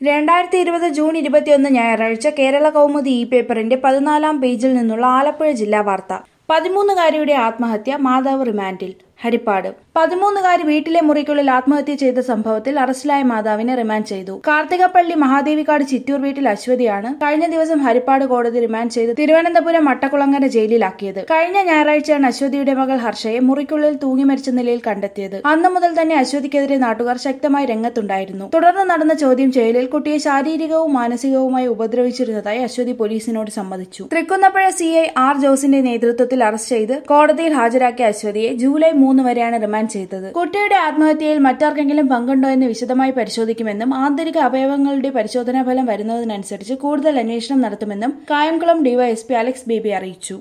രണ്ടായിരത്തി ഇരുപത് ജൂൺ ഇരുപത്തിയൊന്ന് ഞായറാഴ്ച കേരള കൗമുദി ഇ പേപ്പറിന്റെ പതിനാലാം പേജിൽ നിന്നുള്ള ആലപ്പുഴ ജില്ലാ വാർത്ത പതിമൂന്നുകാരിയുടെ ആത്മഹത്യ മാതാവ് റിമാൻഡിൽ ഹരിപ്പാട് പതിമൂന്നുകാരി വീട്ടിലെ മുറിക്കുള്ളിൽ ആത്മഹത്യ ചെയ്ത സംഭവത്തിൽ അറസ്റ്റിലായ മാതാവിനെ റിമാൻഡ് ചെയ്തു കാർത്തികപ്പള്ളി മഹാദേവിക്കാട് ചിറ്റൂർ വീട്ടിൽ അശ്വതിയാണ് കഴിഞ്ഞ ദിവസം ഹരിപ്പാട് കോടതി റിമാൻഡ് ചെയ്ത് തിരുവനന്തപുരം മട്ടക്കുളങ്ങര ജയിലിലാക്കിയത് കഴിഞ്ഞ ഞായറാഴ്ചയാണ് അശ്വതിയുടെ മകൾ ഹർഷയെ മുറിക്കുള്ളിൽ തൂങ്ങി മരിച്ച നിലയിൽ കണ്ടെത്തിയത് അന്നു മുതൽ തന്നെ അശ്വതിക്കെതിരെ നാട്ടുകാർ ശക്തമായി രംഗത്തുണ്ടായിരുന്നു തുടർന്ന് നടന്ന ചോദ്യം ചെയ്യലിൽ കുട്ടിയെ ശാരീരികവും മാനസികവുമായി ഉപദ്രവിച്ചിരുന്നതായി അശ്വതി പോലീസിനോട് സമ്മതിച്ചു തൃക്കുന്നപ്പുഴ സി ഐ ആർ ജോസിന്റെ നേതൃത്വത്തിൽ അറസ്റ്റ് ചെയ്ത് കോടതിയിൽ ഹാജരാക്കിയ അശ്വതിയെ ജൂലൈ മൂന്ന് വരെയാണ് റിമാൻഡ് ചെയ്തത് കുട്ടിയുടെ ആത്മഹത്യയിൽ മറ്റാർക്കെങ്കിലും പങ്കുണ്ടോ എന്ന് വിശദമായി പരിശോധിക്കുമെന്നും ആന്തരിക അവയവങ്ങളുടെ പരിശോധനാ ഫലം വരുന്നതിനനുസരിച്ച് കൂടുതൽ അന്വേഷണം നടത്തുമെന്നും കായംകുളം ഡിവൈഎസ്പി അലക്സ് ബേബി അറിയിച്ചു